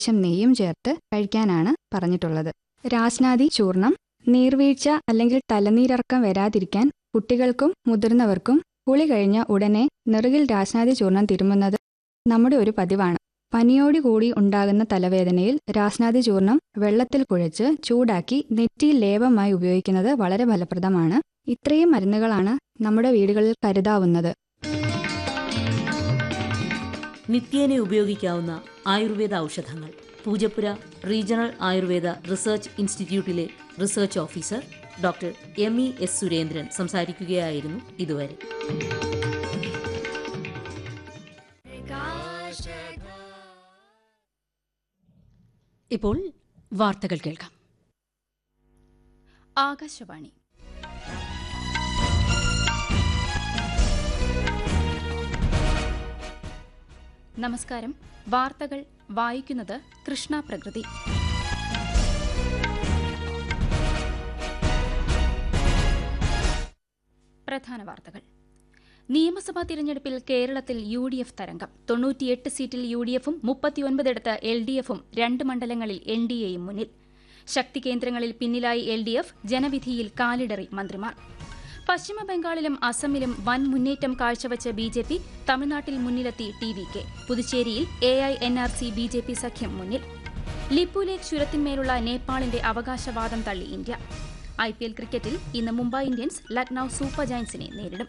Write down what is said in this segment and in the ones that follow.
ലേശം നെയ്യും ചേർത്ത് കഴിക്കാനാണ് പറഞ്ഞിട്ടുള്ളത് രാസ്നാദി ചൂർണം നീർവീഴ്ച അല്ലെങ്കിൽ തലനീരിറക്കം വരാതിരിക്കാൻ കുട്ടികൾക്കും മുതിർന്നവർക്കും കുളി കഴിഞ്ഞ ഉടനെ നെറുകിൽ രാസ്നാദി ചൂർണം തിരുമുന്നത് നമ്മുടെ ഒരു പതിവാണ് പനിയോടുകൂടി ഉണ്ടാകുന്ന തലവേദനയിൽ രാസ്നാദി ചൂർണം വെള്ളത്തിൽ കുഴച്ച് ചൂടാക്കി നെറ്റിയിൽ ലേപമായി ഉപയോഗിക്കുന്നത് വളരെ ഫലപ്രദമാണ് ഇത്രയും മരുന്നുകളാണ് നമ്മുടെ വീടുകളിൽ കരുതാവുന്നത് നിത്യേന ഉപയോഗിക്കാവുന്ന ആയുർവേദ ഔഷധങ്ങൾ പൂജപ്പുര റീജിയണൽ ആയുർവേദ റിസർച്ച് ഇൻസ്റ്റിറ്റ്യൂട്ടിലെ research officer doctor M E S Surendran സംസാരിക്കുകയായിരുന്നു ഇതുവരെ ഇപ്പോൾ വാർത്തകൾ കേൾക്കാം ആകാശവാണി നമസ്കാരം വാർത്തകൾ വായിക്കുന്നത് കൃഷ്ണ പ്രകൃതി പ്രധാന വാർത്തകൾ നിയമസഭാ തിരഞ്ഞെടുപ്പിൽ കേരളത്തിൽ യു ഡി എഫ് തരംഗം തൊണ്ണൂറ്റിയെട്ട് സീറ്റിൽ യു ഡി എഫും മുപ്പത്തിയൊൻപതിടത്ത് എൽ ഡി എഫും രണ്ട് മണ്ഡലങ്ങളിൽ എൻ ഡി എയും മുന്നിൽ ശക്തി കേന്ദ്രങ്ങളിൽ പിന്നിലായി എൽ ഡി എഫ് ജനവിധിയിൽ കാലിടറി മന്ത്രിമാർ പശ്ചിമ ബംഗാളിലും അസമിലും വൻ മുന്നേറ്റം കാഴ്ചവെച്ച ബി ജെ പി തമിഴ്നാട്ടിൽ മുന്നിലെത്തി ടി വി കെ പുതുച്ചേരിയിൽ A I N R C B J P സഖ്യം മുന്നിൽ ലിപ്പുലേഖ് ചുരത്തിന്മേലുള്ള നേപ്പാളിന്റെ അവകാശവാദം തള്ളി ഇന്ത്യ ഐ പി എൽ ക്രിക്കറ്റിൽ ഇന്ന് മുംബൈ ഇന്ത്യൻസ് ലക്നൌ സൂപ്പർ ജയൻസിനെ നേരിടും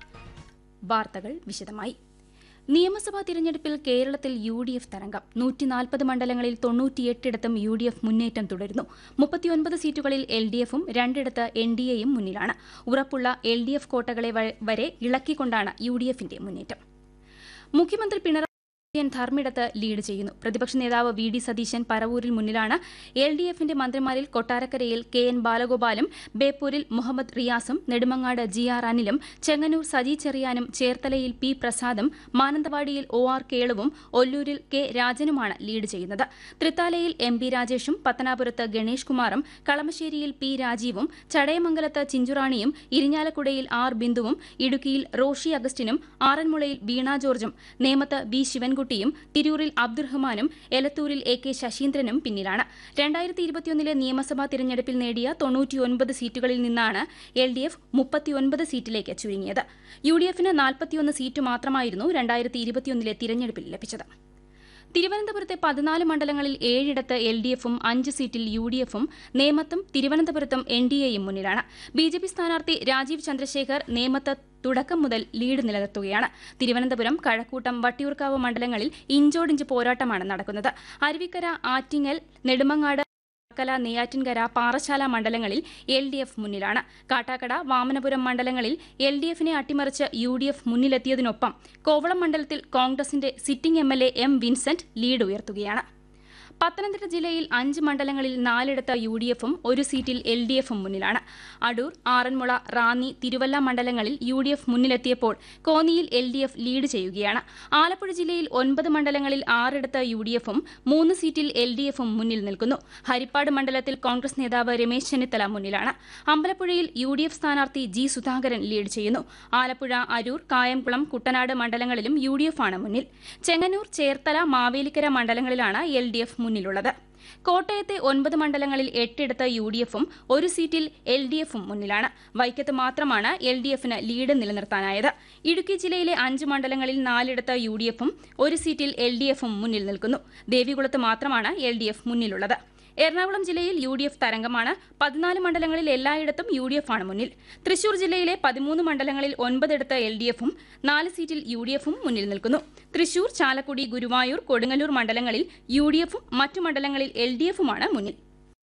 വാർത്തകൾ വിശദമായി നിയമസഭാ തിരഞ്ഞെടുപ്പിൽ കേരളത്തിൽ യു ഡി എഫ് തരംഗം നൂറ്റിനാൽപ്പത് മണ്ഡലങ്ങളിൽ തൊണ്ണൂറ്റിയെട്ടിടത്തും യു ഡി എഫ് മുന്നേറ്റം തുടരുന്നു മുപ്പത്തിയൊൻപത് സീറ്റുകളിൽ എൽ ഡി എഫും രണ്ടിടത്ത് എൻ ഡി എയും മുന്നിലാണ് ഉറപ്പുള്ള എൽ ഡി എഫ് കോട്ടകളെ വ- വരെ ഇളക്കിക്കൊണ്ടാണ് യു ഡി എഫിന്റെ മുന്നേറ്റം മുഖ്യമന്ത്രി പിണറായി വിജയൻ ധർമ്മിടത്ത് ലീഡ് ചെയ്യുന്നു പ്രതിപക്ഷ നേതാവ് വി ഡി സതീശൻ പരവൂരിൽ മുന്നിലാണ് എൽ ഡി എഫിന്റെ മന്ത്രിമാരിൽ കൊട്ടാരക്കരയിൽ കെ എൻ ബാലഗോപാലും ബേപ്പൂരിൽ മുഹമ്മദ് റിയാസും നെടുമങ്ങാട് ജി ആർ അനിലും ചെങ്ങന്നൂർ സജി ചെറിയാനും ചേർത്തലയിൽ പി പ്രസാദും മാനന്തവാടിയിൽ ഒ ആർ കേളുവും ഒല്ലൂരിൽ കെ രാജനുമാണ് ലീഡ് ചെയ്യുന്നത് തൃത്താലയിൽ എം പി രാജേഷും പത്തനാപുരത്ത് ഗണേഷ് കുമാറും കളമശ്ശേരിയിൽ പി രാജീവും ചടയമംഗലത്ത് ചിഞ്ചുറാണിയും ഇരിഞ്ഞാലക്കുടയിൽ ആർ ബിന്ദുവും ഇടുക്കിയിൽ റോഷി അഗസ്റ്റിനും ആറന്മുളയിൽ വീണ ജോർജും നേമത്ത് വി ശിവൻകുട്ടിയും തിരൂരിൽ അബ്ദുറഹ്മാനും എലത്തൂരിൽ എ കെ ശശീന്ദ്രനും പിന്നിലാണ് രണ്ടായിരത്തി ഇരുപത്തിയൊന്നിലെ നിയമസഭാ തിരഞ്ഞെടുപ്പിൽ നേടിയ തൊണ്ണൂറ്റിയൊൻപത് സീറ്റുകളിൽ നിന്നാണ് എൽ ഡി എഫ് മുപ്പത്തിയൊൻപത് സീറ്റിലേക്ക് ചുരുങ്ങിയത് യു ഡി എഫിന് നാൽപ്പത്തിയൊന്ന് സീറ്റ് മാത്രമായിരുന്നു രണ്ടായിരത്തി ഇരുപത്തിയൊന്നിലെ തിരഞ്ഞെടുപ്പിൽ ലഭിച്ചത് തിരുവനന്തപുരത്തെ പതിനാല് മണ്ഡലങ്ങളിൽ ഏഴിടത്ത് എൽ ഡി എഫും അഞ്ച് സീറ്റിൽ യു ഡി എഫും നേമത്തും തിരുവനന്തപുരത്തും എൻ ഡി എയും മുന്നിലാണ് ബി ജെ പി സ്ഥാനാർത്ഥി രാജീവ് ചന്ദ്രശേഖർ നേമത്ത് തുടക്കം മുതൽ ലീഡ് നിലനിർത്തുകയാണ് തിരുവനന്തപുരം കഴക്കൂട്ടം വട്ടിയൂർക്കാവ് മണ്ഡലങ്ങളിൽ ഇഞ്ചോടിഞ്ച് പോരാട്ടമാണ് നടക്കുന്നത് അരുവിക്കര ആറ്റിങ്ങൽ നെടുമങ്ങാട് വർക്കല നെയ്യാറ്റിൻകര പാറശാല മണ്ഡലങ്ങളിൽ എൽ ഡി എഫ് മുന്നിലാണ് കാട്ടാക്കട വാമനപുരം മണ്ഡലങ്ങളിൽ എൽ ഡി എഫിനെ അട്ടിമറിച്ച് യു ഡി എഫ് മുന്നിലെത്തിയതിനൊപ്പം കോവളം മണ്ഡലത്തിൽ കോൺഗ്രസിന്റെ sitting M L A M Vincent lead ഉയർത്തുകയാണ് പത്തനംതിട്ട ജില്ലയിൽ അഞ്ച് മണ്ഡലങ്ങളിൽ നാലിടത്ത് യു ഡി എഫും ഒരു സീറ്റിൽ എൽ ഡി എഫും മുന്നിലാണ് അടൂർ ആറന്മുള റാന്നി തിരുവല്ല മണ്ഡലങ്ങളിൽ യു ഡി എഫ് മുന്നിലെത്തിയപ്പോൾ കോന്നിയിൽ എൽ ഡി എഫ് ലീഡ് ചെയ്യുകയാണ് ആലപ്പുഴ ജില്ലയിൽ ഒൻപത് മണ്ഡലങ്ങളിൽ ആറിടത്ത് യു ഡി എഫും മൂന്ന് സീറ്റിൽ എൽ ഡി എഫും മുന്നിൽ നിൽക്കുന്നു ഹരിപ്പാട് മണ്ഡലത്തിൽ കോൺഗ്രസ് നേതാവ് രമേശ് ചെന്നിത്തല മുന്നിലാണ് അമ്പലപ്പുഴയിൽ യു ഡി എഫ് സ്ഥാനാർത്ഥി ജി സുധാകരൻ ലീഡ് ചെയ്യുന്നു ആലപ്പുഴ അരൂർ കായംകുളം കുട്ടനാട് മണ്ഡലങ്ങളിലും യു ഡി എഫ് ആണ് മുന്നിൽ ചെങ്ങന്നൂർ ചേർത്തല മാവേലിക്കര മണ്ഡലങ്ങളിലാണ് എൽ ഡി എഫ് മുന്നിലുള്ളത് കോട്ടയത്തെ ഒൻപത് മണ്ഡലങ്ങളിൽ എട്ടിടത്ത് യു ഡി എഫും ഒരു സീറ്റിൽ എൽ ഡി എഫും മുന്നിലാണ് വൈക്കത്ത് മാത്രമാണ് എൽ ഡി എഫിന് ലീഡ് നിലനിർത്താനായത് ഇടുക്കി ജില്ലയിലെ അഞ്ച് മണ്ഡലങ്ങളിൽ നാലിടത്ത് യു ഡി എഫും ഒരു സീറ്റിൽ എൽ ഡി എഫും മുന്നിൽ നിൽക്കുന്നു ദേവികുളത്ത് മാത്രമാണ് എൽ ഡി എഫ് മുന്നിലുള്ളത് എറണാകുളം ജില്ലയിൽ യു ഡി എഫ് തരംഗമാണ് പതിനാല് മണ്ഡലങ്ങളിൽ എല്ലായിടത്തും യു ഡി എഫ് ആണ് മുന്നിൽ തൃശൂർ ജില്ലയിലെ പതിമൂന്ന് മണ്ഡലങ്ങളിൽ ഒൻപതിടത്ത് എൽ ഡി എഫും നാല് സീറ്റിൽ യു ഡി എഫും മുന്നിൽ നിൽക്കുന്നു തൃശൂർ ചാലക്കുടി ഗുരുവായൂർ കൊടുങ്ങല്ലൂർ മണ്ഡലങ്ങളിൽ യു ഡി എഫും മറ്റു മണ്ഡലങ്ങളിൽ എൽ ഡി എഫുമാണ് മുന്നിൽ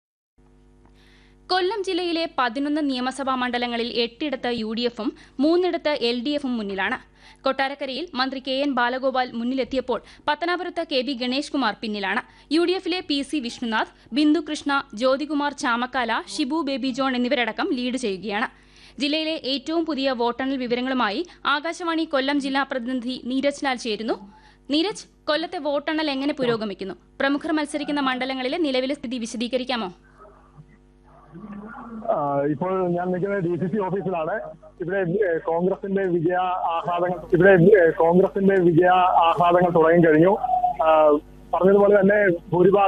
കൊല്ലം ജില്ലയിലെ പതിനൊന്ന് നിയമസഭാ മണ്ഡലങ്ങളിൽ എട്ടിടത്ത് യു ഡി എഫും മൂന്നിടത്ത് എൽ ഡി എഫും മുന്നിലാണ് കൊട്ടാരക്കരയിൽ മന്ത്രി കെ എൻ ബാലഗോപാൽ മുന്നിലെത്തിയപ്പോൾ പത്തനാപുരത്ത് കെ ബി ഗണേഷ് കുമാർ പിന്നിലാണ് യു ഡി എഫിലെ പി സി വിഷ്ണുനാഥ് ബിന്ദു കൃഷ്ണ ജ്യോതികുമാർ ചാമക്കാല ഷിബു ബേബി ജോൺ എന്നിവരടക്കം ലീഡ് ചെയ്യുകയാണ് ജില്ലയിലെ ഏറ്റവും പുതിയ വോട്ടെണ്ണൽ വിവരങ്ങളുമായി ആകാശവാണി കൊല്ലം ജില്ലാ പ്രതിനിധി നീരജ് ലാൽ ചേരുന്നു നീരജ് കൊല്ലത്തെ വോട്ടെണ്ണൽ എങ്ങനെ പുരോഗമിക്കുന്നു പ്രമുഖർ മത്സരിക്കുന്ന മണ്ഡലങ്ങളിലെ നിലവിലെ സ്ഥിതി വിശദീകരിക്കാമോ ആ, ഇപ്പോൾ ഞാൻ നിൽക്കുന്നത് ഡി സി സി ഓഫീസിലാണ് ഇവിടെ ഏ, കോൺഗ്രസിന്റെ വിജയ ആഹ്ലാദങ്ങൾ ഇവിടെ ഏ, കോൺഗ്രസിന്റെ വിജയ ആഹ്ലാദങ്ങൾ തുടങ്ങി കഴിഞ്ഞു ആ, പറഞ്ഞതുപോലെ തന്നെ ഭൂരിഭാഗം